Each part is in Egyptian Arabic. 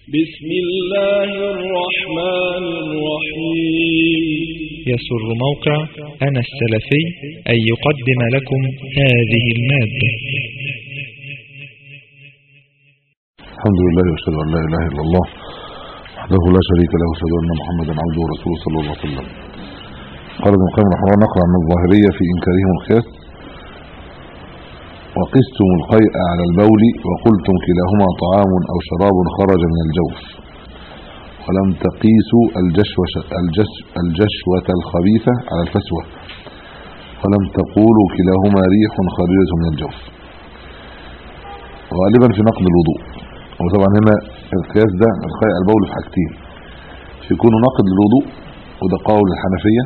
بسم الله الرحمن الرحيم يسر موقع أنا السلفي أن يقدم لكم هذه المادة الحمد لله واشهد ان لا اله الا الله وحده لا شريك له واشهد ان محمدا عبده ورسوله صلى الله عليه وسلم قال ابن القيم رحمه الله نقرا عن الظاهريه في انكارهم القياس وقستم القيء على البول وقلتم كلاهما طعام او شراب خرج من الجوف ولم تقيسوا الجشوة الجش الجشوة الخبيثة على الفسوة ولم تقولوا كلاهما ريح خارجة من الجوف غالبا في نقد الوضوء وطبعا هنا القياس ده القيء على البول في حاجتين في يكونوا نقد للوضوء وده قول الحنفية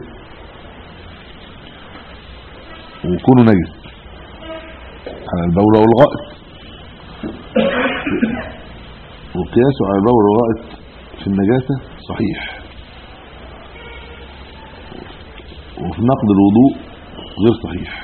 ويكونوا نجس على البول والغائط وقياسه على البول والغائط في النجاسة صحيح وفي نقد الوضوء غير صحيح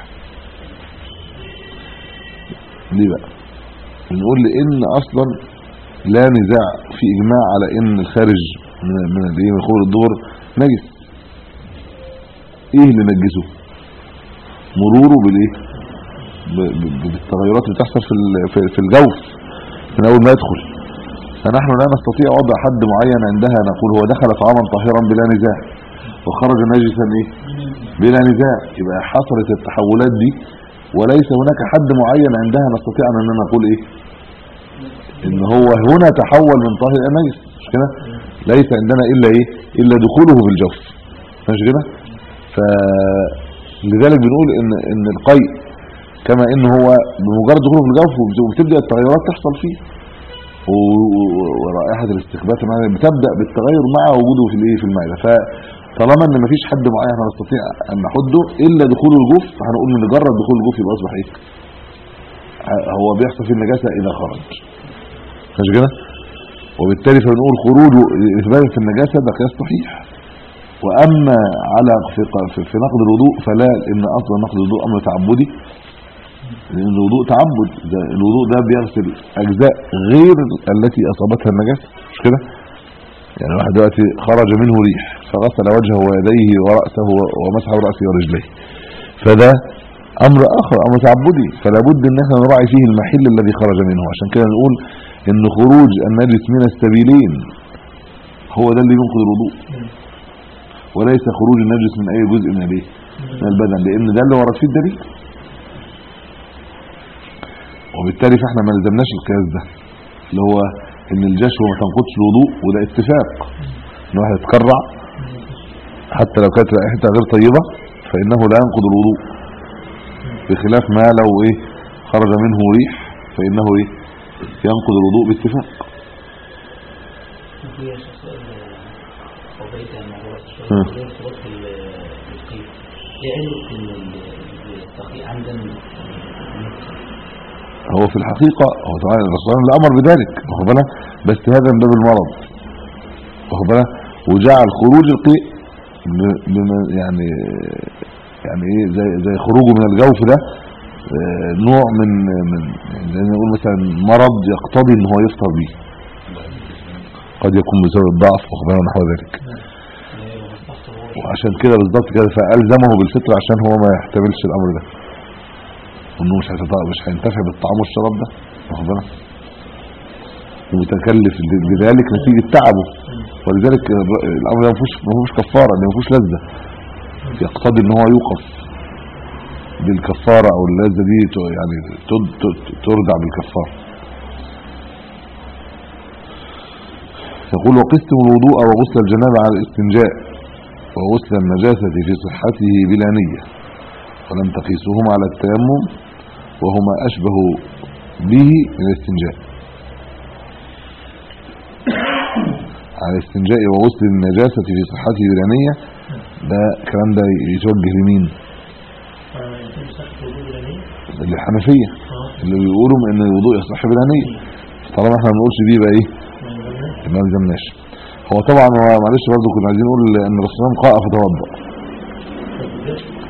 ليه بقى بنقول لان اصلا لا نزاع في اجماع على ان الخارج من من الايه من خروج الدبر نجس ايه اللي نجسه مروره بالايه ب- ب- بالتغيرات اللي بتحصل في ال- في- في الجوف من اول ما يدخل فنحن لا نستطيع وضع حد معين عندها نقول هو دخل طعاما طاهرا بلا نزاع وخرج نجسا ايه بلا نزاع يبقى حصلت التحولات دي وليس هناك حد معين عندها نستطيع ان نقول ايه ان هو هنا تحول من طاهر الى نجس مش كده ليس عندنا الا ايه الا دخوله في الجوف مش كده فلذلك بنقول ان ان القيء كما ان هو بمجرد دخوله في الجوف وبتبدا التغيرات تحصل فيه و- و- ورائحه الاستخبات معنا بتبدا بالتغير مع وجوده في الايه في المعده فطالما ان مفيش حد معين نستطيع ان نحده الا دخول الجوف فهنقول ان مجرد دخول الجوف يبقى اصبح ايه ه- هو بيحصل في النجاسه اذا خرج مش كده وبالتالي فبنقول خروجه اثبات في النجاسه ده قياس صحيح واما على في في, في نقد الوضوء فلا ان اصلا نقد الوضوء امر تعبدي لان الوضوء تعبد ده الوضوء ده بيغسل اجزاء غير التي اصابتها النجاسه مش كده يعني واحد دلوقتي خرج منه ريح فغسل وجهه ويديه وراسه ومسح راسه ورجليه فده امر اخر امر تعبدي فلا بد ان احنا نراعي فيه المحل الذي خرج منه عشان كده نقول ان خروج النجس من السبيلين هو ده اللي ينقض الوضوء وليس خروج النجس من اي جزء من الايه من البدن لان ده اللي ورد فيه الدليل وبالتالي فاحنا ما لزمناش القياس ده اللي هو ان الجشوه ما تنقضش الوضوء وده اتفاق ان واحد يتكرع حتى لو كانت رائحتها غير طيبه فانه لا ينقض الوضوء بخلاف ما لو ايه خرج منه ريح فانه ايه ينقض الوضوء باتفاق في سؤال قضيت عن موضوع ها. الشغل غير ارتباط بالقيد ايه علة ان ال- التقي عمدا هو في الحقيقة هو طبعا الرسول صلى الله عليه وسلم الامر بذلك واخد بالك بس هذا من باب المرض واخد بالك وجعل خروج القيء ب- بما- يعني يعني ايه زي زي خروجه من الجوف ده آه، نوع من من يعني زي ما نقول مثلا مرض يقتضي ان هو يفطر به قد يكون بسبب الضعف واخد بالك نحو ذلك وعشان كده بالظبط كده فالزمه بالفطر عشان هو ما يحتملش الامر ده انه مش هيتطاق مش هينتفع بالطعام والشراب ده واخد بالك ومتكلف بذلك نتيجه تعبه ولذلك الر- الامر ده ما فيهوش ما فيهوش كفاره ما فيهوش لذه يقتضي ان هو يوقف بالكفاره او اللذه دي ت- يعني تد- ت- تردع بالكفاره يقول وقستم الوضوء وغسل الجنابه على الاستنجاء وغسل النجاسه في صحته بلا نيه ولم تقيسوهما على التيمم وهما أشبه به من الاستنجاء على الاستنجاء وغسل النجاسة في صحته بلانية ده الكلام ده يتوجه لمين للحنفية اللي بيقولوا ان الوضوء يصح بلانية طالما احنا ما بنقولش بيه بقى ايه ما نلزمناش هو طبعا هو معلش برضه كنا عايزين نقول ان الرسول صلى الله عليه وسلم قاء فتوضا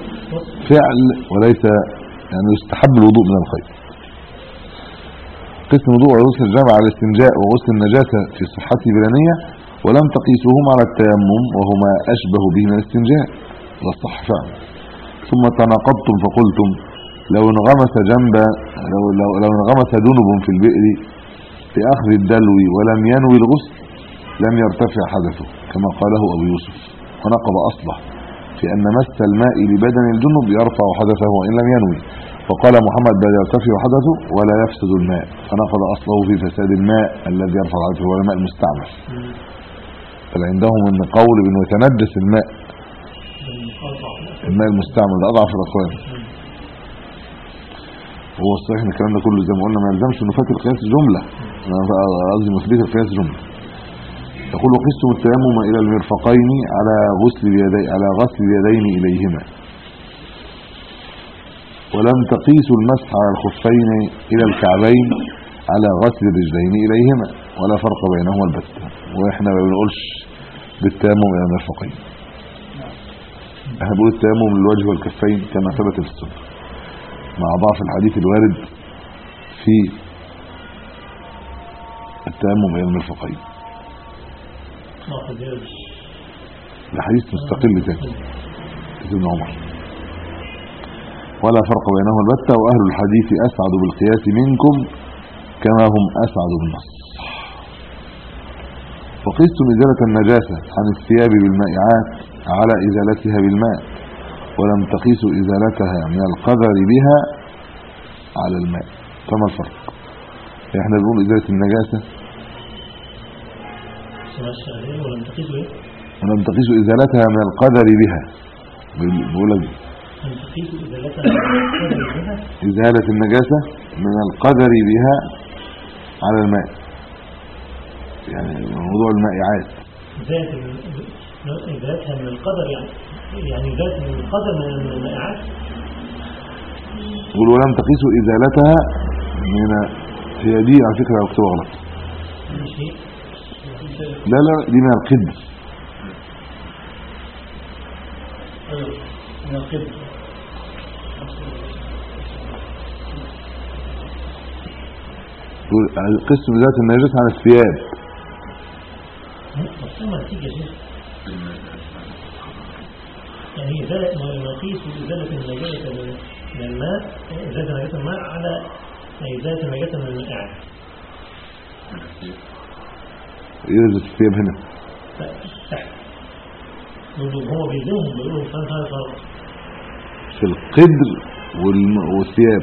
فعل وليس يعني يستحب الوضوء من الخير قسم الوضوء وغسل الجنابة على الاستنجاء وغسل النجاسة في صحته بلا نية ولم تقيسوهما على التيمم وهما أشبه به من الاستنجاء والصح فعلا ثم تناقضتم فقلتم لو انغمس جنب لو, لو, لو انغمس دنب في البئر لأخذ الدلو ولم ينوي الغسل لم يرتفع حدثه كما قاله أبو يوسف ونقض أصله في أن مس الماء لبدن الجنب يرفع حدثه وإن لم ينوي وقال محمد بل يرتفع حدثه ولا يفسد الماء فنقض أصله في فساد الماء الذي يرفع حدثه هو الماء المستعمل بل عندهم ان قول بانه يتنجس الماء الماء المستعمل ده اضعف الاقوال هو الصحيح ان الكلام ده كله زي ما قلنا ما يلزمش انه فات القياس جمله أنا قصدي مثبت القياس جمله يقول قسم التيمم الى المرفقين على غسل اليدين على غسل اليدين اليهما ولم تقيسوا المسح على الخفين الى الكعبين على غسل الرجلين اليهما ولا فرق بينهما البتة واحنا ما بنقولش بالتيمم الى المرفقين احنا بنقول التيمم للوجه والكفين كما ثبت في السنه مع ضعف الحديث الوارد في التيمم الى المرفقين ده حديث مستقل ثاني ابن عمر ولا فرق بينهما البتة واهل الحديث اسعد بالقياس منكم كما هم اسعد بالنص وقستم إزالة النجاسة عن الثياب بالمائعات على إزالتها بالماء ولم تقيسوا إزالتها من القدر بها على الماء فما الفرق احنا بنقول إزالة النجاسة ولم تقيسوا ايه؟ ولم تقيسوا إزالتها من القدر بها بقول لك لم تقيسوا ازالتها من القدر بها إزالة النجاسة من القدر بها على الماء يعني موضوع المائعات ذات ال- ذاتها من القدر يعني يعني ذات من القدر من المائعات يقول ولم تقيسوا إزالتها من هي دي على فكرة مكتوبة غلط شيء لا لا دي من القدر من القدر يقول قسم ذات النجاسة عن الثياب مقسمة نتيجة شيء يعني إزالة ما نقيس إزالة النجاسة من من الماء إزالة النجاسة من الماء على إزالة النجاسة من المائعات ينزل الثياب هنا تحت يقولوا هو بيزنهم بيقولوا فان هذا فرق في القدر والم- والثياب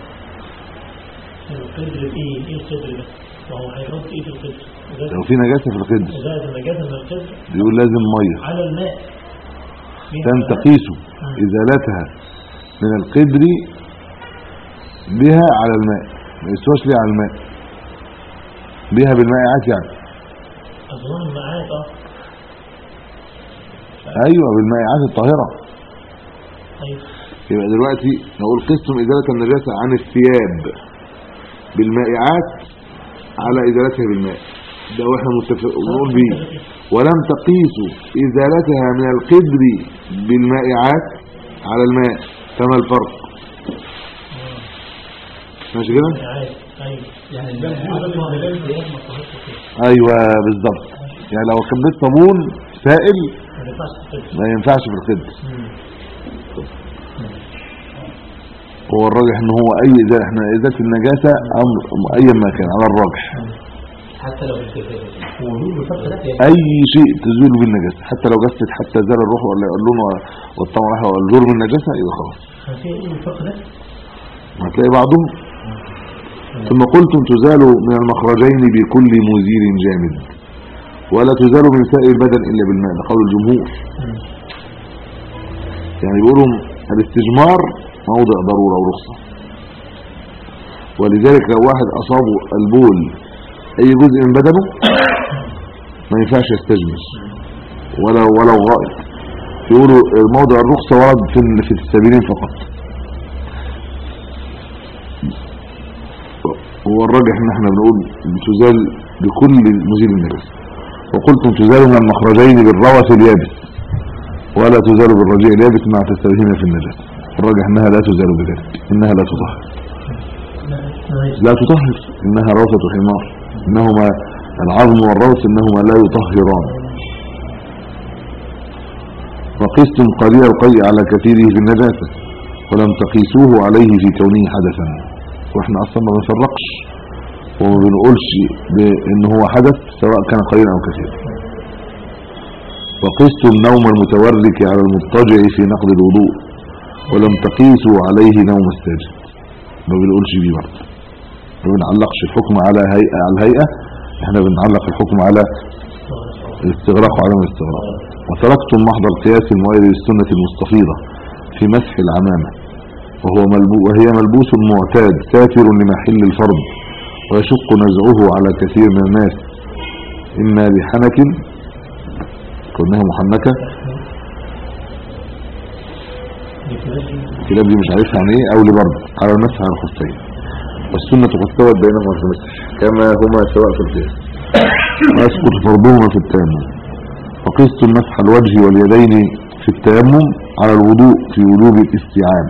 القدر ايه ايه القدر ده وهو هيحط ايه في القدر لو في نجاسة في القدر ازالة النجاسة من القدر بيقول لازم مية على الماء فيها لم ماء. تقيسوا إزالتها من القدر بها على الماء ما يسواش ليه على الماء بها بالمائعات يعني أظن المعاد اه ايوه بالمائعات الطاهرة طيب يبقى دلوقتي نقول قسم إزالة النجاسة عن الثياب بالمائعات على إزالتها بالماء ده واحنا متفق ونقول بيه ولم تقيسوا إزالتها من القدر بالمائعات على الماء فما الفرق ماشي كده المعاد ايوه يعني الماء ما طهرش فيه ايوه بالظبط يعني لو كبيت صابون سائل ما ينفعش القدر ما ينفعش في القدر مم. هو الراجح ان هو اي إزالة احنا ازالة النجاسة امر ايا ما كان على الراجح حتى لو في الكتاب هو بيقول الفرق ده اي شيء تزول بالنجاسة حتى لو جست حتى زال الروح ولا اللون والطعم راح والزور بالنجاسة يبقى خلاص في ايه الفرق ده هتلاقي بعضهم ثم قلتم تزال من المخرجين بكل مزيل جامد ولا تزال من سائر البدن الا بالماء ده قول الجمهور يعني بيقولوا الاستجمار موضع ضرورة ورخصة ولذلك لو واحد اصابه البول اي جزء من بدنه ما ينفعش يستجمر ولو ولو غائط يقولوا موضع الرخصة ورد في في السبيلين فقط هو الراجح ان احنا بنقول تزال بكل مزيل النجس وقلتم تزال من المخرجين بالروث اليابس ولا تزال بالرجيع اليابس مع تستويهما في النجاسة الراجح انها لا تزال بذلك انها لا تطهر لا تطهر إنها روثة حمار إنهما العظم والروث إنهما لا يطهران وقستم قليل القيء على كثيره في النجاسة ولم تقيسوه عليه في كونه حدثا واحنا اصلا ما بنفرقش وما بنقولش بان هو حدث سواء كان قليل او كثير وقستم نوم المتورك على المضطجع في نقض الوضوء ولم تقيسوا عليه نوم الساجد ما بنقولش بيه برضه ما بنعلقش الحكم على هيئة على الهيئة احنا بنعلق الحكم على الاستغراق وعدم الاستغراق وتركتم محض القياس المؤيد للسنة المستفيضة في مسح العمامة وهو ملبو وهي ملبوس معتاد ساتر لمحل الفرض ويشق نزعه على كثير من الناس إما لحنك كونها محنكة الكلاب دي مش عارفها يعني ايه او لبرد على المسح على الخفين والسنة قد استوت بينهما في المسح كما هما سواء في القياس ويسقط فرضهما في التيمم وقست مسح الوجه واليدين في التيمم على الوضوء في وجوب الاستيعاب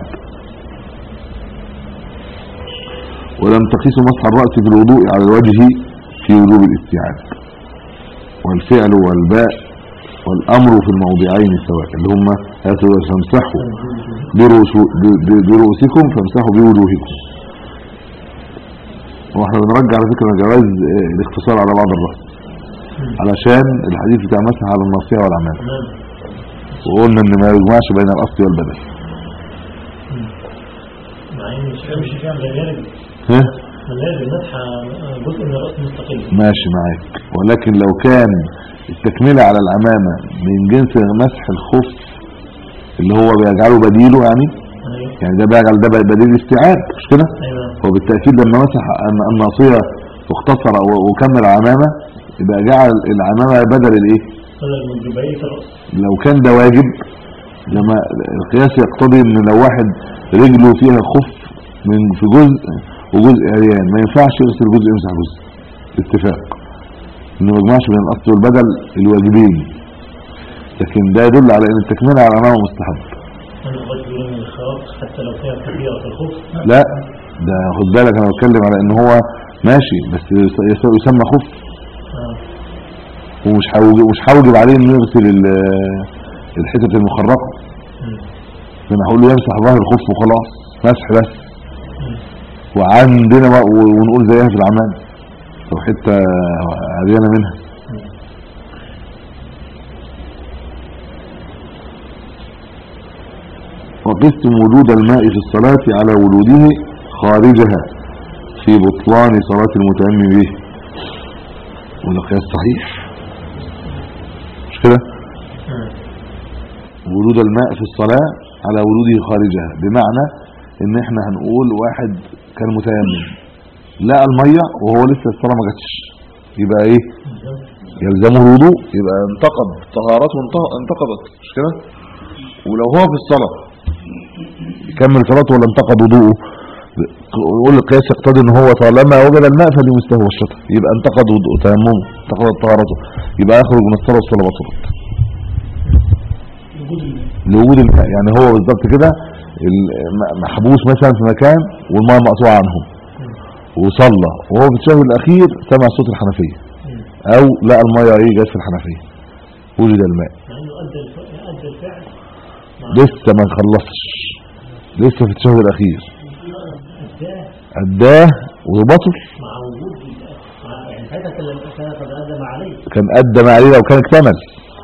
ولم تقيسوا مسح الرأس في الوضوء على الوجه في وجوب الاستيعاب والفعل والباء والأمر في الموضعين سواء اللي هم هاتوا فامسحوا برؤوس- ب- ب- برؤوسكم فامسحوا بوجوهكم واحنا بنرجع على فكرة جواز آه، الاختصار على بعض الرأس علشان الحديث بتاع مسح على الناصية والعمامة تمام وقلنا ان ما يجمعش بين الاصل والبدل مع ان مش مش فاهم ده يرد ها من لازم مسح جزء من الراس مستقل ماشي معاك ولكن لو كان التكملة على العمامة من جنس مسح الخف اللي هو بيجعله بديله يعني ايوه يعني ده بيجعل ده بديل استيعاب مش كده ايوه هو بالتأكيد لما مسح الن- الناصية واختصر و- وكمل عمامة يبقى جعل العمامة بدل الايه طلع من جبهية الراس لو كان ده واجب لما القياس يقتضي ان لو واحد رجله فيها خف من في جزء وجزء عريان ما ينفعش يغسل جزء يمسح جزء اتفاق انه ما يجمعش بين الاصل والبدل الواجبين لكن ده يدل على ان التكمله على امامه مستحب انا قلت له من الخراط حتى لو كانت كبيرة في الخوف لا ده خد بالك انا بتكلم على ان هو ماشي بس يس- يس- يسمى خف اه ومش حوجب مش حوجب عليه انه يغسل ال- الحتت المخرقه مم. انا هقول له يمسح ظهر الخف وخلاص مسح بس مم. وعندنا بقى و- ونقول زيها في العمام لو حته عريانه منها وقستم وجود الماء في الصلاة على وجوده خارجها في بطلان صلاة المتيمم به وده قياس صحيح مش كده مم. وجود الماء في الصلاة على وجوده خارجها بمعنى ان احنا هنقول واحد كان متيمم لقى المية وهو لسه الصلاة ما جاتش يبقى ايه يلزمه الوضوء يبقى انتقض طهارته انت- انتقضت مش كده ولو هو في الصلاة يكمل صلاته ولا انتقض وضوءه يقول القياس يقتضي ان هو طالما وجد الماء فليمسته الشطر يبقى انتقض وضوء تيممه انتقضت طهارته يبقى يخرج من الصلاة والصلاة بطلت وجود الماء لوجود الماء يعني هو بالظبط كده ال- م- محبوس مثلا في مكان والماء مقطوعه عنه وصلى وهو في الشهر الاخير سمع صوت الحنفيه مم. او لقى الميه ايه جت في الحنفيه وجد الماء مع انه ادى الف- ادى الفعل مع لسه ما خلصش لسه في الشهر الاخير اداه اداه وبطل مع وجود مع يعني ساعتها كان كان قد ادى ما عليه كان ادى ما عليه لو كان اكتمل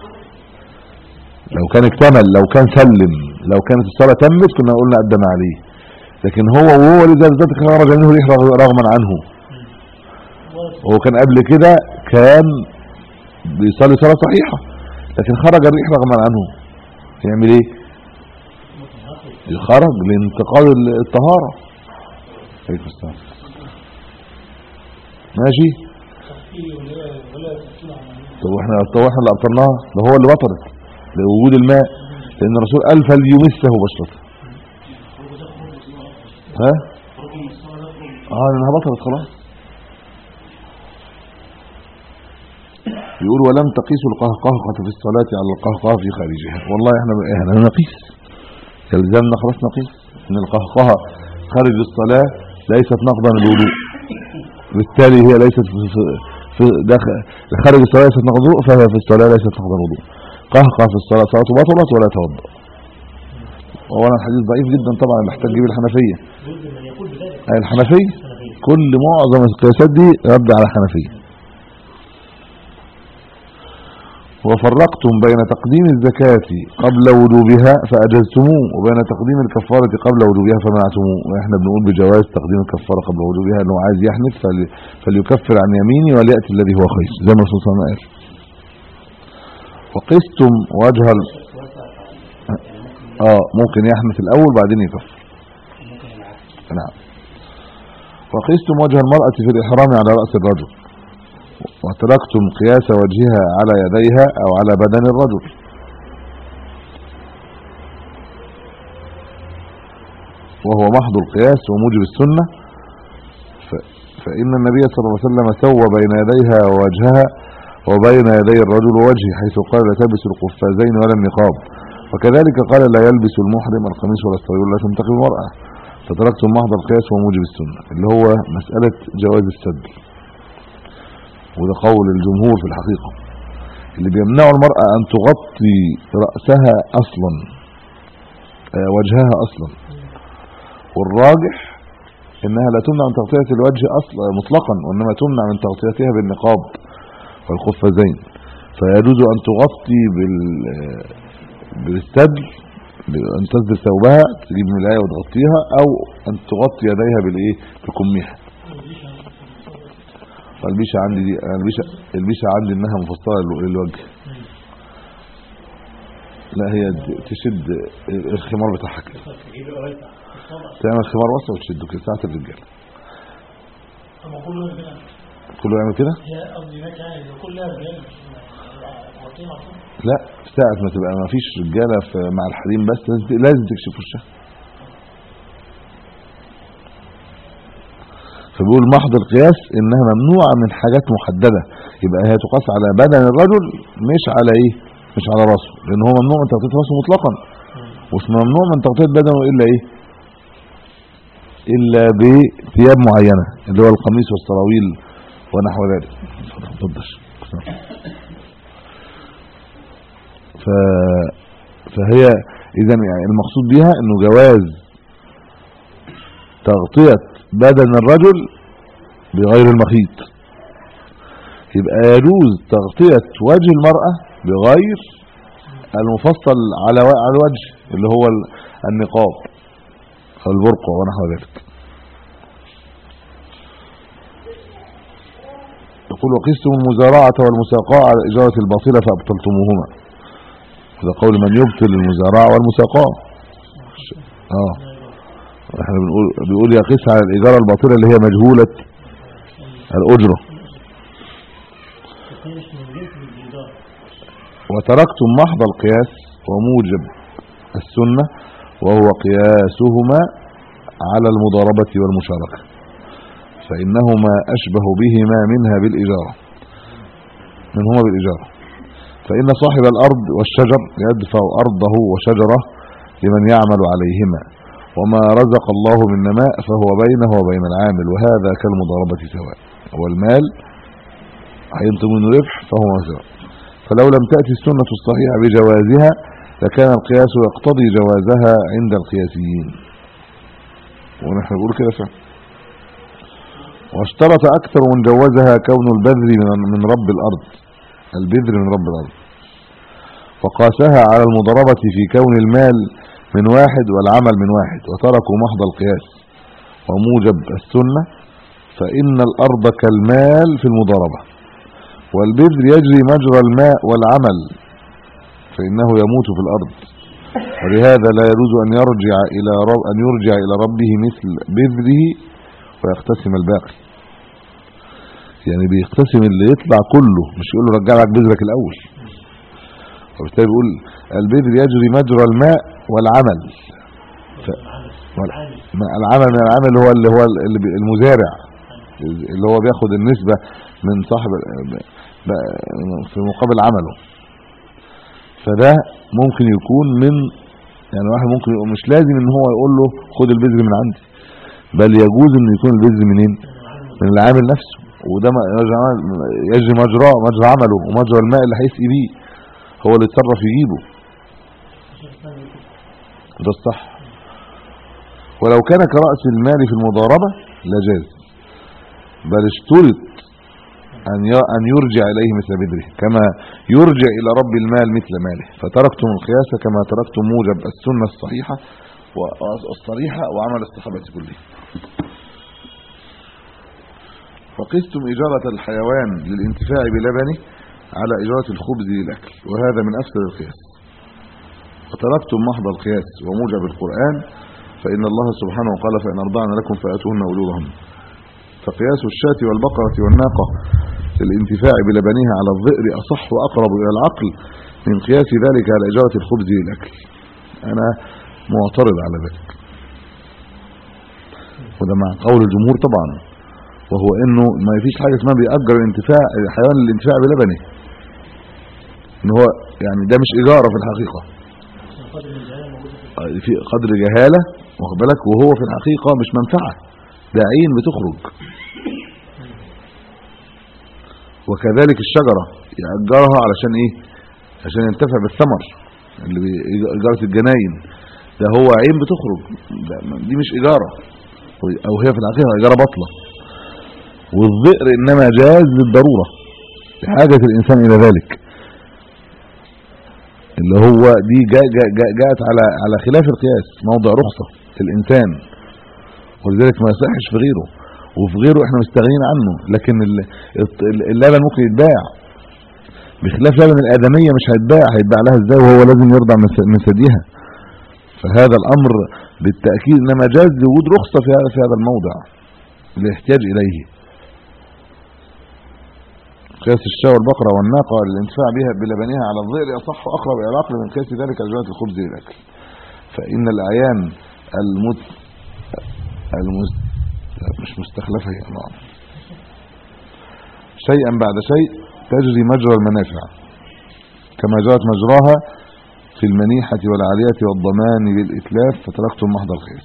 لو كان اكتمل لو كان سلم لو كانت الصلاه تمت كنا قلنا ادى ما عليه لكن هو وهو لذا ذات خرج منه ريح رغ- رغما عنه هو كان قبل كده كان بيصلي صلاة صحيحة لكن خرج الريح رغما عنه يعمل ايه خرج لانتقال الطهارة عليكم السلام ماشي طب واحنا طب واحنا اللي ابطلناها ده هو اللي بطلت لوجود الماء لان الرسول قال فليمسه بشرته ها اه لانها بطلت خلاص يقول ولم تقيسوا القهقهة في الصلاة على القهقهة في خارجها والله احنا احنا نقيس يلزمنا خلاص نقيس ان القهقهة خارج الصلاة ليست نقضا الوضوء بالتالي هي ليست في, في, في داخل خارج الصلاة ليست نقض الوضوء فهي في الصلاة ليست نقض الوضوء قهقه في الصلاة صلاته بطلت ولا توضأ وانا الحديث ضعيف جدا طبعا محتاج تجيب الحنفية جزء من يقول بذلك أي الحنفية الحنفية. كل معظم القياسات دي رد على الحنفية وفرقتم بين تقديم الزكاة قبل وجوبها فأجزتموه وبين تقديم الكفارة قبل وجوبها فمنعتموه واحنا بنقول بجواز تقديم الكفارة قبل وجوبها انه عايز يحنث فل- فليكفر عن يمينه وليأتي الذي هو خير زي ما الرسول صلى الله عليه وسلم قال وقستم وجه ال... اه ممكن يحنث الاول بعدين يكفر نعم وقستم وجه المرأة في الإحرام على رأس الرجل وتركتم قياس وجهها على يديها أو على بدن الرجل وهو محض القياس وموجب السنة ف- فإن النبي صلى الله عليه وسلم سوى بين يديها ووجهها وبين يدي الرجل ووجهه حيث قال لا تلبس القفازين ولا النقاب وكذلك قال لا يلبس المحرم القميص ولا السراويل ولا تنتقي المرأة فتركتم محض القياس وموجب السنة اللي هو مسألة جواز السدل وده قول الجمهور في الحقيقة اللي بيمنعوا المرأة أن تغطي رأسها أصلا آه، وجهها أصلا والراجح إنها لا تمنع من تغطية الوجه أصلا مطلقا وإنما تمنع من تغطيتها بالنقاب والخفازين فيجوز أن تغطي بال آه، بالسدل أن تسدل ثوبها تجيب ملاية وتغطيها أو أن تغطي يديها بالإيه بكمها البيشة عندي دي البيشة البيشة عندي انها مفصلة لل- للوجه لا هي د- تشد الخمار بتاعها كده تجيب واسع الصدع تعمل خمار واسع وتشده كده ساعة الرجال طب كله كده كله يعمل كده هي قصدي هناك يعني كلها رجال معطين معطين لا ساعة ما تبقى ما فيش رجالة في مع الحريم بس لازم- لازم تكشف وشها فبيقول محض القياس انها ممنوعة من حاجات محددة يبقى هي تقاس على بدن الرجل مش على ايه مش على راسه لان هو ممنوع من تغطية راسه مطلقا مش ممنوع من تغطية بدنه الا ايه الا بثياب معينة اللي هو القميص والسراويل ونحو ذلك اتفضل ف... فهي اذا يعني المقصود بها انه جواز تغطية بدن الرجل بغير المخيط يبقى يجوز تغطية وجه المرأة بغير المفصل على و- على الوجه اللي هو ال- النقاب أو البرقع ونحو ذلك يقول وقستم المزارعة والمساقاة على الإجارة الباطلة فأبطلتموهما هذا قول من يبطل المزارعة والمساقاة اه احنا بنقول بيقول يقيس على الإجارة الباطلة اللي هي مجهولة الأجرة بس هي مش من جنس الإدارة وتركتم محض القياس وموجب السنة وهو قياسهما على المضاربة والمشاركة فإنهما أشبه بهما منها بالإجارة منهما بالإجارة فإن صاحب الأرض والشجر يدفع أرضه وشجره لمن يعمل عليهما وما رزق الله من نماء فهو بينه وبين العامل وهذا كالمضاربة سواء والمال هينتج منه ربح فهو سواء فلو لم تأتي السنة الصحيحة بجوازها لكان القياس يقتضي جوازها عند القياسيين ونحن نقول كده فعلا واشترط أكثر من جوزها كون البذر من من رب الأرض البذر من رب الأرض وقاسها على المضاربة في كون المال من واحد والعمل من واحد وتركوا محض القياس وموجب السنة فإن الأرض كالمال في المضاربة والبذر يجري مجرى الماء والعمل فإنه يموت في الأرض ولهذا لا يجوز أن يرجع إلى رب أن يرجع إلى ربه مثل بذره ويقتسم الباقي يعني بيقتسم اللي يطلع كله مش يقول له رجع لك بذرك الأول وبالتالي بيقول البذر يجري مجرى الماء والعمل ف... وال- ما- العمل من العمل هو اللي هو اللي بي- المزارع اللي هو بياخد النسبة من صاحب ب- ب- في مقابل عمله فده ممكن يكون من يعني واحد ممكن يقول مش لازم ان هو يقول له خد البذر من عندي بل يجوز انه يكون البذل منين من العامل نفسه وده ما- يجري- يجري مجراه مجرى عمله ومجرى الماء اللي هيسقي بيه هو اللي يتصرف يجيبه ده الصح ولو كان كرأس المال في المضاربة لجاز بل اشترط أن ي- أن يرجع إليه مثل بدره كما يرجع إلى رب المال مثل ماله فتركتم القياس كما تركتم موجب السنة الصحيحة والصريحة وعمل الصحابة كلهم وقستم إجارة الحيوان للانتفاع بلبنه على إجارة الخبز للأكل وهذا من أفسد القياس وتركتم محض القياس وموجب القرآن فإن الله سبحانه قال فإن أرضعن لكم فأتوهن أولوهن فقياس الشاة والبقرة والناقة للانتفاع بلبنها على الظئر أصح وأقرب إلى العقل من قياس ذلك على إجارة الخبز للأكل أنا معترض على ذلك وده مع قول الجمهور طبعا وهو انه ما فيش حاجه اسمها بيأجر الانتفاع الحيوان للانتفاع بلبنه ان هو يعني ده مش اجاره في الحقيقه عشان قدر الجهاله موجوده في في قدر جهاله واخد بالك وهو في الحقيقه مش منفعه ده عين بتخرج وكذلك الشجره يأجرها علشان ايه عشان ينتفع بالثمر اللي بي- اجاره الجناين ده هو عين بتخرج ده دي مش اجاره او هي في الحقيقه اجاره باطله والظئر انما جاز للضروره لحاجه الانسان الى ذلك اللي هو دي جاء جاء جاء جاءت على على خلاف القياس موضع رخصه للانسان ولذلك ما يصحش في غيره وفي غيره احنا مستغنيين عنه لكن ال- الط- اللبن ممكن يتباع بخلاف لبن الادميه مش هيتباع هيتباع لها ازاي وهو لازم يرضع من س- من ثديها فهذا الامر بالتاكيد انما جاز لوجود رخصه في هذا في هذا الموضع الاحتياج اليه قياس الشاة والبقرة والناقة للانتفاع بها بلبنها على الظئر أصح وأقرب إلى العقل من قياس ذلك على جودة الخبز للأكل فإن الأعيان المت المس... مش مستخلفة هي نعم شيئا بعد شيء تجري مجرى المنافع كما جرت مجراها في المنيحة والعالية والضمان بالإتلاف فتركتم محض القياس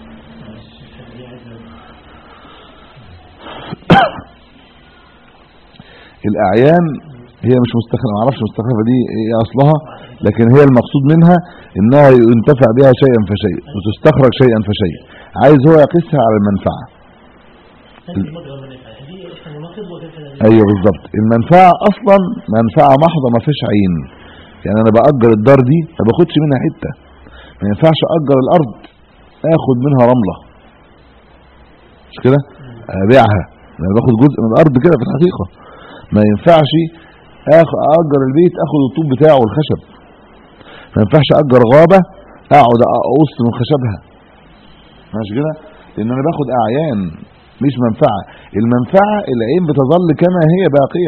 الأعيان هي مش مستخلفة ما اعرفش مستخلفة دي ايه اصلها لكن هي المقصود منها انها ينتفع بها شيئا فشيء وتستخرج شيئا فشيء عايز هو يقيسها على المنفعة هذه مجرى المنافع دي احنا نناقض وكذا ايوه بالظبط المنفعة اصلا منفعة محضة ما فيش عين يعني انا باجر الدار دي ما باخدش منها حتة ما ينفعش اجر الارض اخد منها رملة مش كده ابيعها انا باخد جزء من الارض كده في الحقيقة ما ينفعش آخ- اجر البيت اخد الطوب بتاعه والخشب ما ينفعش اجر غابة اقعد اقص من خشبها ماشي كده لان انا باخد اعيان مش منفعة المنفعة العين بتظل كما هي باقية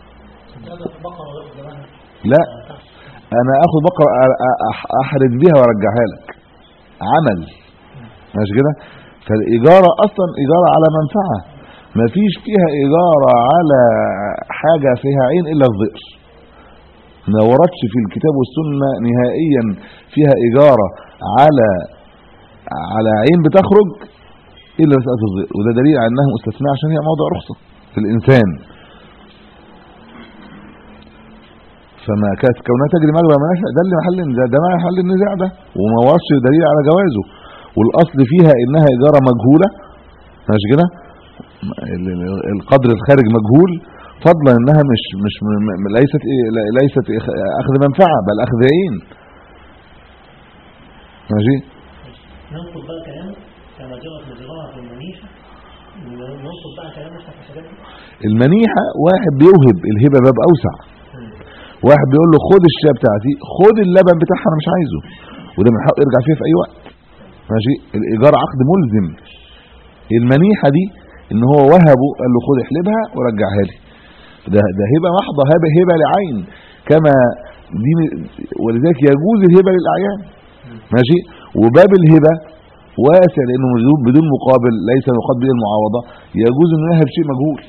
لا انا اخد بقرة أ- أ- أح- احرد بيها وارجعها لك عمل ماشي كده فالاجارة اصلا اجارة على منفعة ما فيش فيها اجارة على حاجة فيها عين الا الظئر ما وردش في الكتاب والسنة نهائيا فيها اجارة على على عين بتخرج الا مسألة الظئر وده دليل على انها مستثناء عشان هي موضع رخصة في الانسان فما كانت كونها تجري مجرى المنافع ده اللي محل ده, ده محل النزاع ده وما وردش دليل على جوازه والاصل فيها انها اجاره مجهوله ماشي كده ال- ال- القدر الخارج مجهول فضلا انها مش مش م- م- ليست إيه- لا- ليست إخ- اخذ منفعه بل اخذ عين ماشي ننقض بقى كلام كما جرت مجراها في المنيحة ننقض بقى كلام احنا في الحاجات دي المنيحه واحد بيوهب الهبه باب اوسع واحد بيقول له خد الشاي بتاعتي خد اللبن بتاعها انا مش عايزه وده من حقه يرجع فيها في اي وقت ماشي الايجار عقد ملزم المنيحه دي ان هو وهبه قال له خد احلبها ورجعها لي ده ده هبه محضه هبه هبه لعين كما دي م- ولذلك يجوز الهبه للاعيان ماشي وباب الهبه واسع لانه بدون- بدون مقابل ليس يقابل به المعاوضه يجوز انه يهب شيء مجهول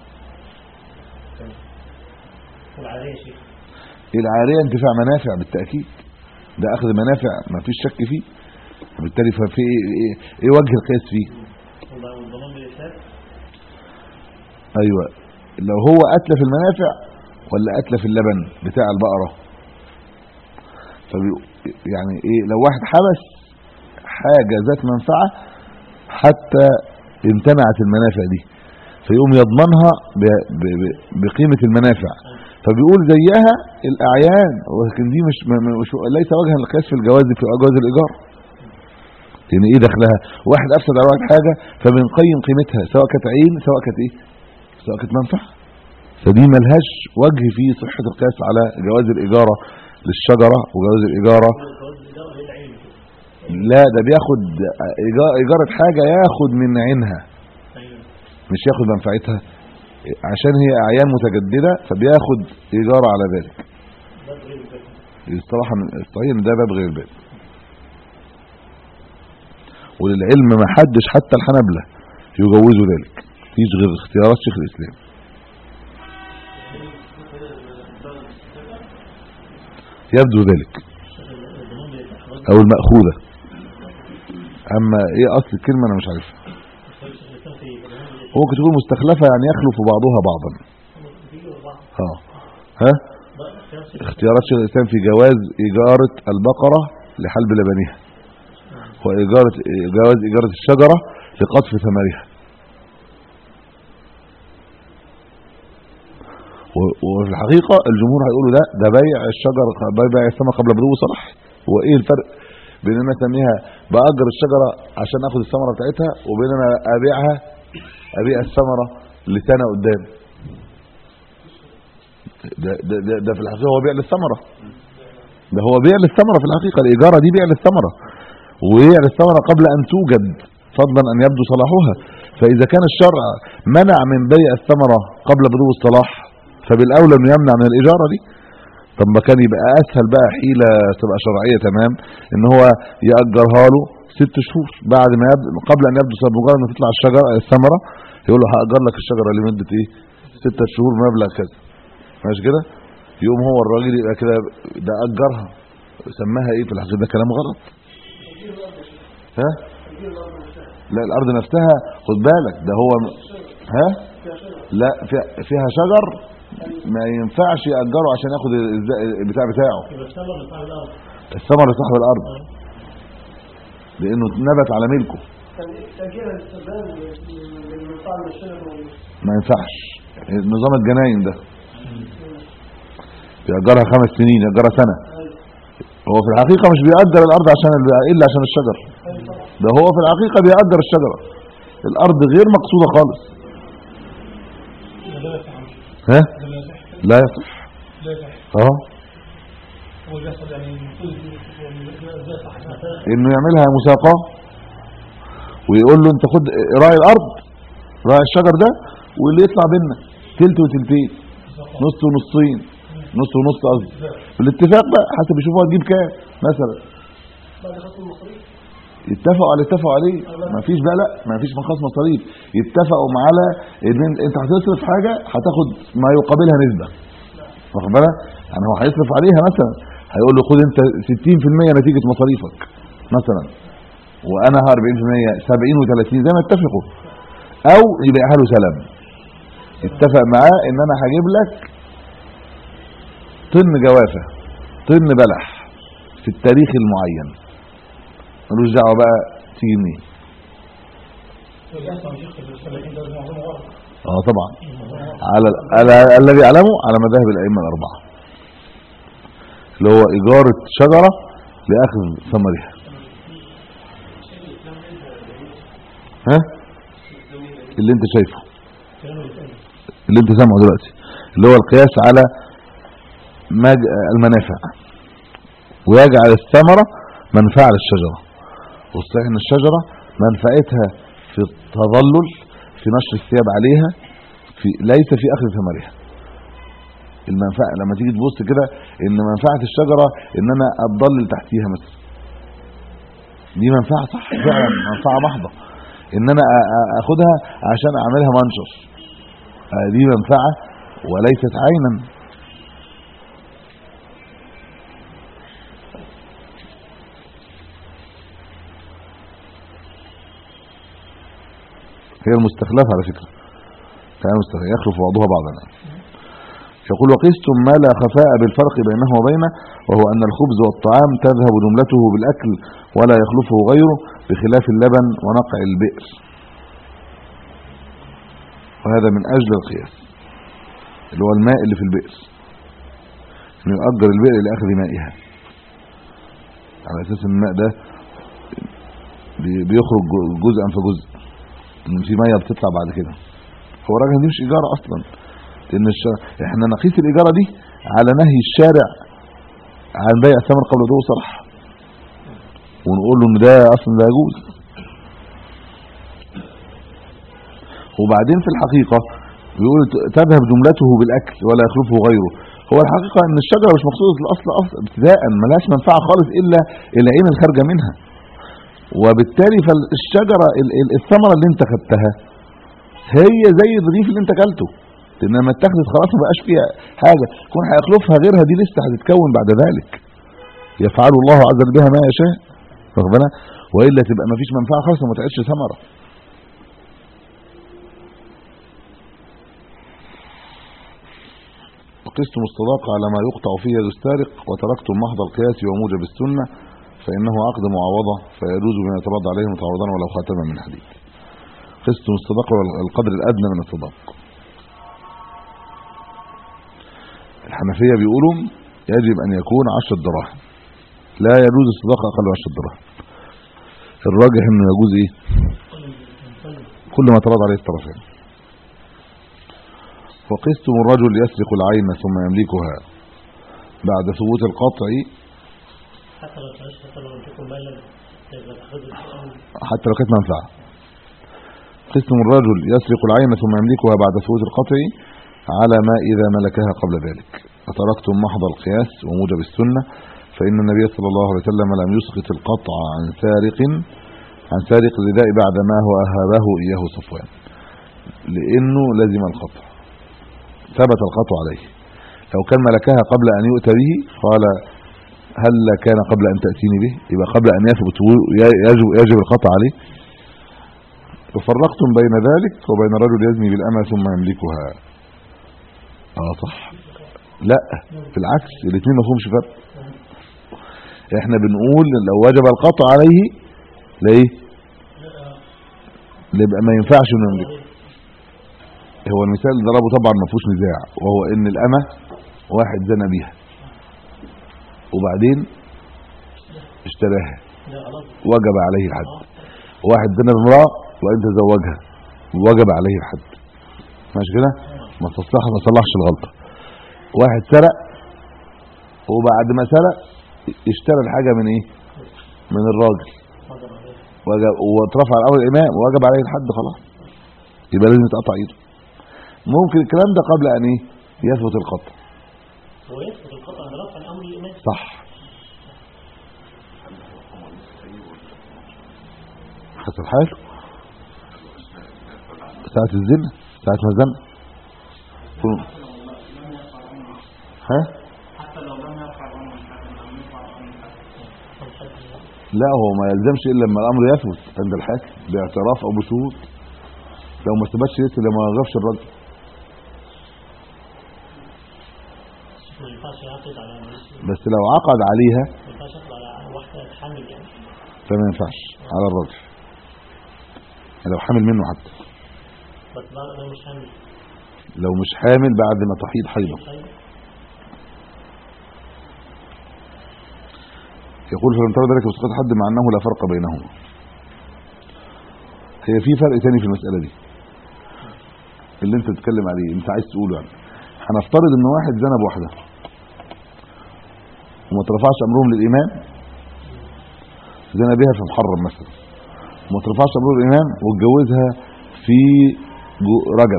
والعادية يا شيخ العاريه انتفاع منافع بالتاكيد ده اخذ منافع ما فيش شك فيه وبالتالي ففي ايه, إيه, ايه وجه القياس فيه والضمان بالإسلام ايوه لو هو اتلف المنافع ولا اتلف اللبن بتاع البقره فبي يعني ايه لو واحد حبس حاجه ذات منفعه حتى امتنعت المنافع دي فيقوم يضمنها ب- ب- ب- بقيمه المنافع فبيقول زيها الاعيان ولكن دي مش م- م- مش ليس وجها للقياس في الجواز في جواز الايجار لان ايه دخلها واحد افسد على واحد حاجه فبنقيم قيمتها سواء كانت عين سواء كانت ايه سواء كانت منفعه فدي ملهاش وجه في صحه القياس على جواز الاجاره للشجره وجواز الاجاره الجواز الإدارة هي العين لا ده بياخد إيجا- اجاره حاجه ياخد من عينها أيوه مش ياخد منفعتها عشان هي اعيان متجدده فبياخد ايجاره على ذلك ده غير كده الصراحه من الصحيح ان ده باب غير باب وللعلم ما حدش حتى الحنابلة يجوزوا ذلك فيش غير اختيارات شيخ الاسلام يبدو ذلك الضمان بالإسلام او المأخوذة اما ايه اصل الكلمة انا مش عارفها الإسلام في الضمان بالإسلام هو ممكن تكون مستخلفة يعني يخلف بعضها بعضا في بعض اه ها بقى اختيار شيخ اختيارات شيخ الاسلام في جواز اجارة البقرة لحلب لبنها واجارة جواز اجارة الشجرة لقطف ثمرها و- وفي الحقيقة الجمهور هيقولوا لا ده بيع الشجر بيع الثمر قبل بدو صلاح هو ايه الفرق بين ان انا اسميها باجر الشجرة عشان اخد الثمرة بتاعتها وبين ان انا ابيعها ابيع الثمرة لسنة قدام ده, ده, ده, ده في الحقيقة هو بيع للثمرة ده هو بيع للثمرة في الحقيقة الإيجارة دي بيع للثمرة وبيع للثمرة قبل أن توجد فضلا أن يبدو صلاحها فإذا كان الشرع منع من بيع الثمرة قبل بدو الصلاح فبالأولى أنه يمنع من الإيجارة دي طب ما كان يبقى أسهل بقى حيلة تبقى شرعية تمام إن هو يأجرها له ست شهور بعد ما يبدو قبل أن يبدو صلاح مجرد ما تطلع الشجرة الثمرة يقول له هأجر لك الشجرة لمدة إيه ستة شهور مبلغ كذا ماشي كده يقوم هو الراجل يبقى كده ده اجرها سماها ايه في الحقيقه ده كلام غلط ها لا الارض نفسها خد بالك ده هو ها لا فيها- فيها شجر ما ينفعش ياجره عشان ياخد الز- البتاع بتاعه يبقى الثمر بتاع الأرض الثمر لصاحب الارض لانه نبت على ملكه تأجير الاستخدام للمنفعة من الشجر وال- ما ينفعش نظام الجناين ده يأجرها خمس سنين يأجرها سنة هو في الحقيقة مش بيأجر الأرض عشان ال- إلا عشان الشجر ده هو في الحقيقة بيأجر الشجرة الأرض غير مقصودة خالص ده لا يصح ها ده لا يصح لا يصح لا يصح اه هو بيحصل يعني المفروض يعني لا يصح انه يعملها مساقاه ويقول له انت خد راعي الارض راعي الشجر ده واللي يطلع بينا تلت وتلتين نص ونصين نص ونص قصدي بالاتفاق بقى حسب يشوفوا هتجيب كام مثلا بعد خط المصاريف يتفقوا على اتفقوا عليه ما فيش بقى لا ما فيش مخاص مصاريف يتفقوا على ان انت هتصرف حاجه هتاخد ما يقابلها نسبه واخد بالك يعني هو هيصرف عليها مثلا هيقول له خد انت 60% نتيجه مصاريفك مثلا وانا 40% 70 و30 زي ما اتفقوا او يبيعها له سلم اتفق معاه ان انا هجيب لك طن جوافه طن بلح في التاريخ المعين ملوش دعوه بقى تيجي منين بيحصل شيخ السلاحين ده معظمه غلط اه طبعا على على الذي يعلمه على مذاهب الائمه الاربعه اللي هو اجاره شجره لاخذ ثمرها ها اللي انت شايفه كلام الإسلام اللي انت سامعه دلوقتي اللي هو القياس على مج- المنافع ويجعل الثمرة منفعة للشجرة والصحيح ان الشجرة منفعتها في التظلل في نشر الثياب عليها في ليس في اخذ ثمرها المنفعة لما تيجي تبص كده ان منفعة الشجرة ان انا اتضلل تحتيها مثلا دي منفعة صح فعلا منفعة محضة ان انا أ- أ- اخدها عشان اعملها منشر آه، دي منفعة وليست عينا هي المستخلفة على فكرة كان مستخلف يخلف بعضها بعضا يقول وقستم ما لا خفاء بالفرق بينه وبينه وهو أن الخبز والطعام تذهب جملته بالأكل ولا يخلفه غيره بخلاف اللبن ونقع البئر وهذا من أجل القياس اللي هو الماء اللي في البئر انه يؤجر البئر لأخذ مائها على أساس ان الماء ده بي- بيخرج جو- جزءا فجزء ان في ميه بتطلع بعد كده هو الراجل دي مش ايجاره اصلا لان الشارع احنا نقيس الايجاره دي على نهي الشارع عن بيع الثمر قبل ضوء صرح ونقول له ان ده اصلا لا يجوز وبعدين في الحقيقه بيقول ت- تذهب جملته بالاكل ولا يخلفه غيره هو الحقيقه ان الشجره مش مقصوده الاصل اصلا ابتداء ملهاش منفعه خالص الا العين الخارجه منها وبالتالي فالشجره ال- ال- الثمره اللي انت خدتها هي زي الرغيف اللي انت اكلته لان لما اتخذت خلاص ما بقاش فيها حاجه يكون هيخلفها غيرها دي لسه هتتكون بعد ذلك يفعل الله عز وجل بها ما يشاء واخد بالك والا تبقى ما فيش منفعه خالص وما تعيش ثمره وقستم الصداق على ما يقطع فيه يد السارق وتركتم محض القياس وموجب السنه فانه عقد معاوضه فيجوز بما يترد عليه متعوضا ولو خاتما من حديد قستم الصداق والقدر الادنى من الصداق الحنفيه بيقولوا يجب ان يكون 10 دراهم لا يجوز الصداق اقل من 10 دراهم الراجح انه يجوز ايه كل ما تراد عليه الطرفين وقستم الرجل يسرق العين ثم يملكها بعد ثبوت القطع حتى لو تعيش حتى لو تكون مالا إذا تأخذ الأمر حتى لو كانت منفعه قسم الرجل يسرق العين ثم يملكها بعد ثبوت القطع على ما إذا ملكها قبل ذلك فتركتم محض القياس وموجب السنة فإن النبي صلى الله عليه وسلم لم يسقط القطع عن سارق عن سارق الرداء بعد ما هو أهابه إياه صفوان لأنه لزم القطع ثبت القطع عليه لو كان ملكها قبل أن يؤتى به قال هل كان قبل أن تأتيني به يبقى قبل أن يثبت يجب, يجب القطع عليه وفرقتم بين ذلك وبين الرجل يزني بالأمة ثم يملكها اه صح لا في العكس الاثنين ما فيهمش فرق احنا بنقول لو وجب القطع عليه ليه يبقى ما ينفعش انه يملكه هو المثال اللي ضربه طبعا ما فيهوش نزاع وهو ان الامه واحد زنى بيها وبعدين اشتراها لا خلاص وجب عليه الحد واحد زنى بامراه وبعدين تزوجها وجب عليه الحد ماشي كده ما تصلح ما صلحش الغلطه واحد سرق وبعد ما سرق اشترى الحاجه من ايه من الراجل حاضر عليه وجب واترفع الاول الامام ووجب عليه الحد خلاص يبقى لازم يتقطع ايده ممكن الكلام ده قبل ان ايه يثبت القطع هو يسقط القطع عند رفع الأمر الإيمان صح حسب حاله ساعة الزنا ساعة ما زنا كل- ها لا هو ما يلزمش الا لما الامر يثبت عند الحاكم باعتراف او بشهود لو ما ثبتش لسه ده ما غفش الرجل ما ينفعش يعقد على نفسه بس لو عقد عليها ما ينفعش يعقد على واحدة حامل يعني فما ينفعش على الرجل لو حامل منه حتى بس بعد أنا مش حامل لو مش حامل بعد ما تحيض حيضه طيب يقول فلم ترى ذلك بسقط حد مع انه لا فرق بينهما هي في فرق تاني في المسألة دي اللي انت بتتكلم عليه انت عايز تقوله يعني هنفترض ان واحد زنى بواحدة وما ترفعش امرهم للامام زنى بها في محرم مثلا وما ترفعش امرهم للامام واتجوزها في جو- رجب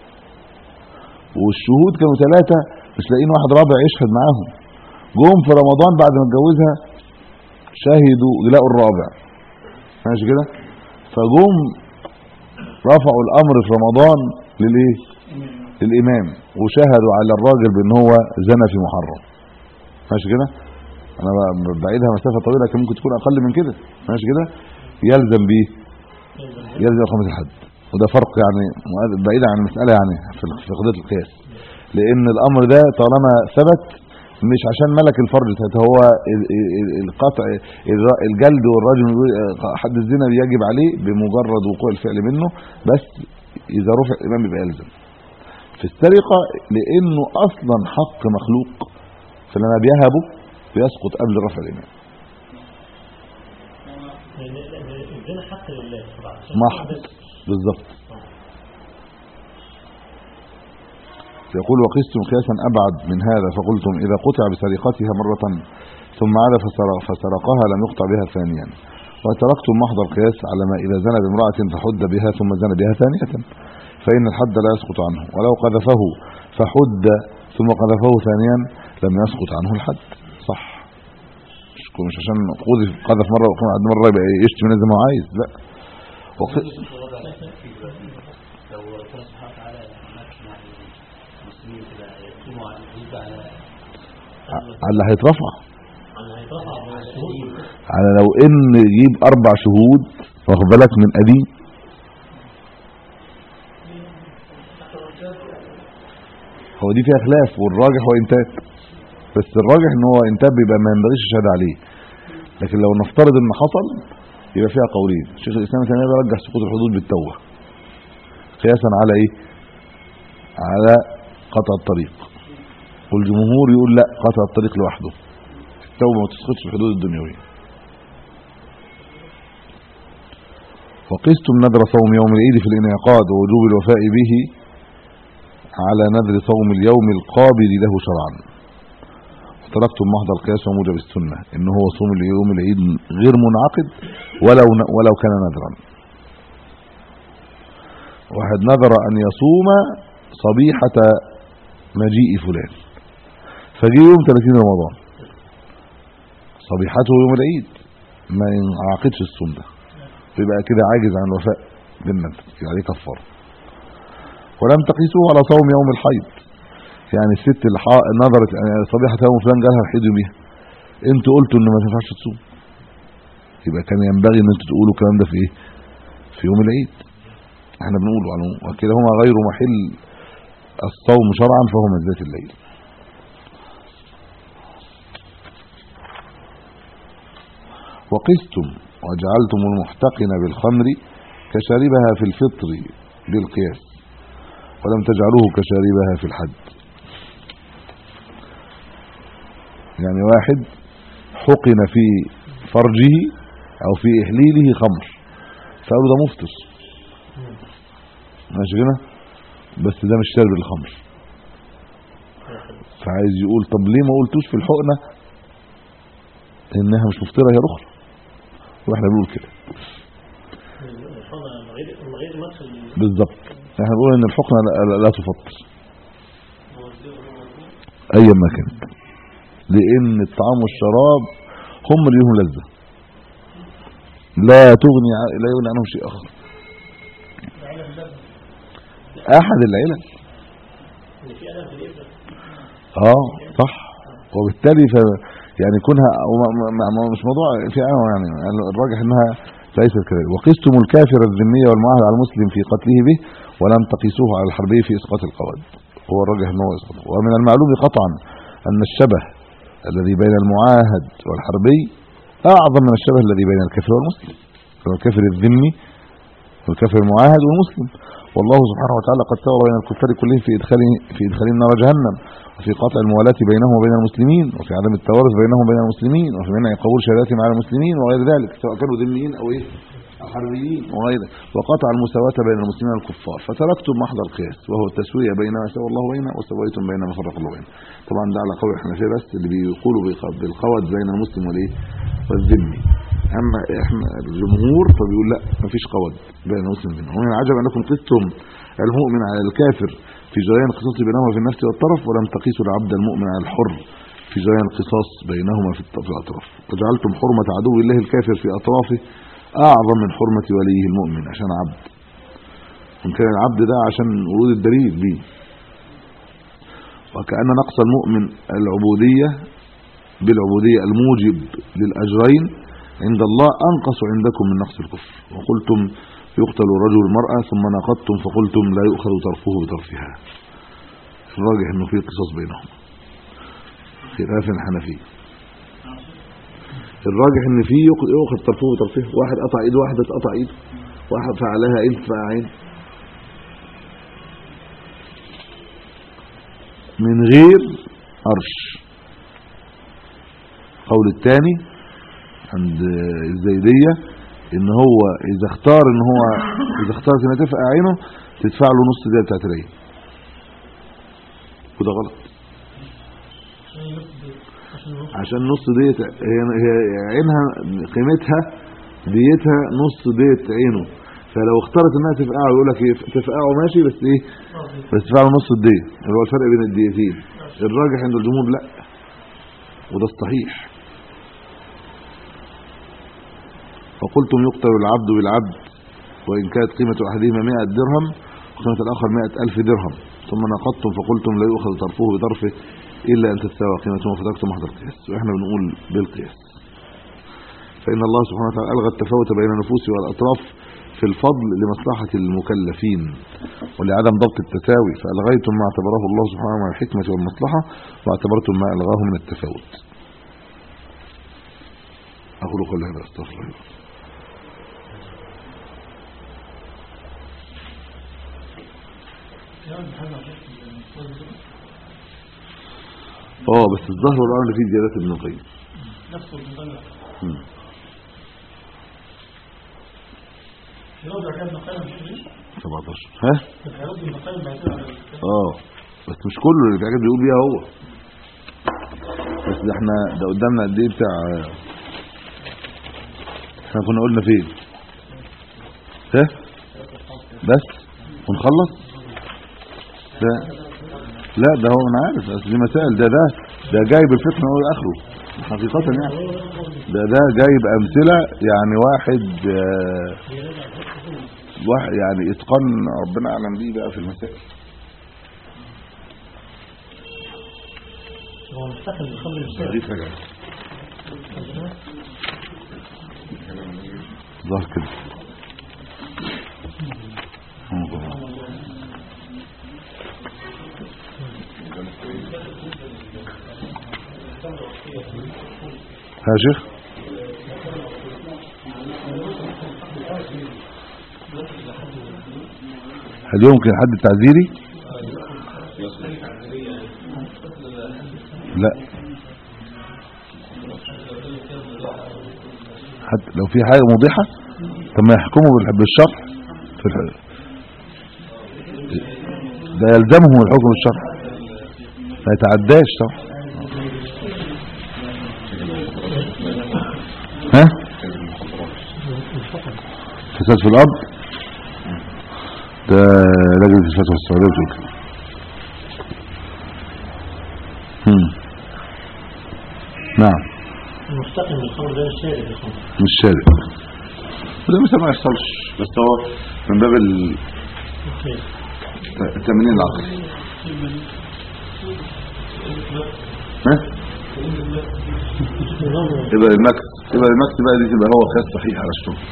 والشهود كانوا ثلاثة مش لاقيين واحد رابع يشهد معاهم جم في رمضان بعد ما اتجوزها شهدوا لقوا الرابع ماشي كده فجم رفعوا الامر في رمضان للايه للامام وشهدوا على الراجل بان هو زنى في محرم ماشي كده انا ب- بعيدها مسافه طويله لكن ممكن تكون اقل من كده ماشي كده يلزم بيه يلزم يلزم خمس الحد وده فرق يعني بعيد عن المساله يعني في في قضيه القياس لان الامر ده طالما ثبت مش عشان ملك الفرج ثبت هو ال- ال- القطع الر- الجلد والرجم يقول- حد الزنا بيجب عليه بمجرد وقوع الفعل منه بس اذا رفع الامام يبقى يلزم في السرقه لانه اصلا حق مخلوق فلما بيهبه بيسقط قبل رفع الامام لأن لأن الزنا حق لله طبعا عشان محض بس بالظبط يقول وقستم قياسا ابعد من هذا فقلتم اذا قطع بسرقتها مره ثم عاد فسرق- فسرقها لم يقطع بها ثانيا وتركتم محض القياس على ما اذا زنى بامراه فحد بها ثم زنى بها ثانيه فان الحد لا يسقط عنه ولو قذفه فحد ثم قذفه ثانيا لم يسقط عنه الحد صح مش مش عشان قذف قذف مره وقذف مره يبقى يشتم زي ما هو عايز لا وق- لو ربنا سبحانه وتعالى مكن يعني المسلمين كده يكتموا على الحدود على على اللي هيترفع على هيترفع من الشهود على لو ان يجيب اربع شهود واخد بالك من قديم هو دي فيها خلاف والراجح هو انتاب بس الراجح ان هو انتاب يبقى ما ينبغيش الشهاده عليه لكن لو نفترض ان حصل يبقى فيها قولين شيخ الاسلام ثاني بيرجح سقوط الحدود بالتوبه قياسا على ايه على قطع الطريق والجمهور يقول لا قطع الطريق لوحده التوبه ما تسقطش الحدود الدنيويه وقستم نذر صوم يوم العيد في الانعقاد ووجوب الوفاء به على نذر صوم اليوم القابل له شرعا وتركتم محض القياس وموجب السنه ان هو صوم اليوم العيد غير منعقد ولو ولو كان نذرا واحد نذر ان يصوم صبيحه مجيء فلان فجي يوم 30 رمضان صبيحته يوم العيد ما ينعقدش الصوم ده يبقى كده عاجز عن الوفاء بالنذر يبقى عليه كفاره ولم تقيسوه على صوم يوم الحيض يعني الست اللي حا- نظرت يعني صبيحه يوم فلان جالها الحيض يوميها انتوا قلتوا ان ما تنفعش تصوم يبقى كان ينبغي ان انتوا تقولوا الكلام ده في ايه في يوم العيد احنا بنقوله على وكلاهما غير محل الصوم شرعا فهو منزله الليل وقستم وجعلتم المحتقن بالخمر كشاربها في الفطر بالقياس ولم تجعلوه كشاربها في الحد يعني واحد حقن في فرجه او في احليله خمر فقالوا ده مفطر ماشي كده بس ده مش شارب الخمر فعايز يقول طب ليه ما قلتوش في الحقنه انها مش مفطره هي اخرى واحنا بنقول كده الحضن من غير من غير مدخل بالظبط احنا بنقول ان الحقنه لا, لا, لا تفطر ايا ما كانت لان الطعام والشراب هم اللي لهم لذه لا تغني ع- لا يغني عنهم شيء اخر احد العلل ان في الم في الابره اه صح وبالتالي ف يعني كونها وما- ما- ما- مش موضوع في عنوان يعني الراجح انها ليست كذلك وقستم الكافر الذمي والمعاهد على المسلم في قتله به ولم تقيسوه على الحربي في اسقاط القواد هو الراجح ان هو يسقط ومن المعلوم قطعا ان الشبه الذي بين المعاهد والحربي اعظم من الشبه الذي بين الكافر والمسلم هو الكافر الذمي والكافر المعاهد والمسلم والله سبحانه وتعالى قد سوى بين الكفار كلهم في ادخال في ادخالهم نار جهنم وفي قطع الموالاة بينهم وبين المسلمين وفي عدم التوارث بينهم وبين المسلمين وفي منع قبول شهاداتهم على المسلمين وغير ذلك سواء كانوا ذميين او ايه أو حربيين وغيره وقطع المساواة بين المسلمين والكفار فتركتم محض القياس وهو التسوية بين ما سوى الله بينه وسويتم بين ما فرق الله بينه طبعا ده على قول الحنفية بس اللي بيقولوا بالق- بالقود بين المسلم والايه والذمي اما احنا الجمهور فبيقول لا مفيش قود بين المسلم والذمي ومن العجب انكم قستم المؤمن على الكافر في جريان القصاص بينهما في النفس والطرف ولم تقيسوا العبد المؤمن على الحر في جريان القصاص بينهما في الط- في الاطراف وجعلتم حرمة عدو الله الكافر في اطرافه اعظم من حرمة وليه المؤمن عشان عبد وان كان العبد ده عشان ورود الدليل بيه وكأن نقص المؤمن العبودية بالعبودية الموجب للأجرين عند الله أنقص عندكم من نقص الكفر وقلتم يقتل الرجل المرأة ثم ناقضتم فقلتم لا يؤخذ طرفه بطرفها الراجح انه في قصص بينهم خلاف الحنفي الراجح ان في يؤخ- يؤخذ طرفه بطرفها واحد قطع ايد واحد اتقطع ايد واحد فعلها عين فعل عين من غير قرش قول الثاني عند الزيدية ان هو اذا اختار ان هو اذا اختار ان تفقع عينه تدفع له نص دي بتاعت العين وده غلط عشان نص ديت هي هي عينها قيمتها ديتها نص ديت عينه فلو اختارت انها تفقعه يقول لك ايه تفقعه ماشي بس ايه بس تدفع له نص الديه اللي هو الفرق بين الديتين الراجح عند الجمهور لا وده الصحيح فقلتم يقتل العبد بالعبد وإن كانت قيمة أحدهما 100 درهم وقيمة الآخر 100 ألف درهم ثم نقضتم فقلتم لا يؤخذ طرفه بطرفه إلا أن تستوى قيمتهما فتركتم محض القياس وإحنا بنقول بالقياس فإن الله سبحانه وتعالى ألغى التفاوت بين النفوس والأطراف في الفضل لمصلحة المكلفين ولعدم ضبط التساوي فألغيتم ما اعتبره الله سبحانه من الحكمة والمصلحة واعتبرتم ما ألغاه من التفاوت أقول قولي هذا أستغفر الله اه بس الظهر والعمل فيه زيادات ابن القيم نفسه المطلع مم. يرجع كان مقالة مش ليه 17 ها كان هيرد المقالة بعد كده على الكلام. اه بس مش كله اللي في حاجات بيقول بيها هو بس ده احنا ده قدامنا قد ايه بتاع احنا كنا قلنا فين ها بس ونخلص ده لا ده هو انا عارف اصل دي مسائل ده ده ده جايب الفقه من اول لاخره حقيقه يعني ده ده جايب امثله يعني واحد آه، واحد يعني اتقان ربنا اعلم بيه بقى في المسائل هو مستخدم الخمر الشارع تاريخ رجع ظهر كده ها يا شيخ هل يمكن حد تعذيري لا حتى لو في حاجة موضحة طب ما يحكموا بالح- بالشرح في الح... ده يلزمهم الحكم بالشرح ما يتعداش طبعا ها فساد في الأرض ده لجنة الفتوى السعودية بتقول كده. هم. نعم المستقيم الخمر ده الشارع الخمر مش شارع وده مثلا ما يحصلش بس هو من باب ال- التمرين العقلي ها يبقى المكس يبقى المكس بقى دي تبقى هو قياس صحيح على الشغل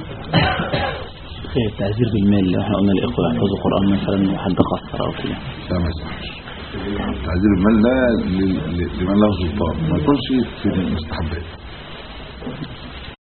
خير التعذير بالمال لو احنا قلنا الاخوه يحفظوا قران مثلا وحد قصر او كده لا ما يصحش تعذيب المال ده ل- ل- لمن له سلطان ما يكونش في المستحبات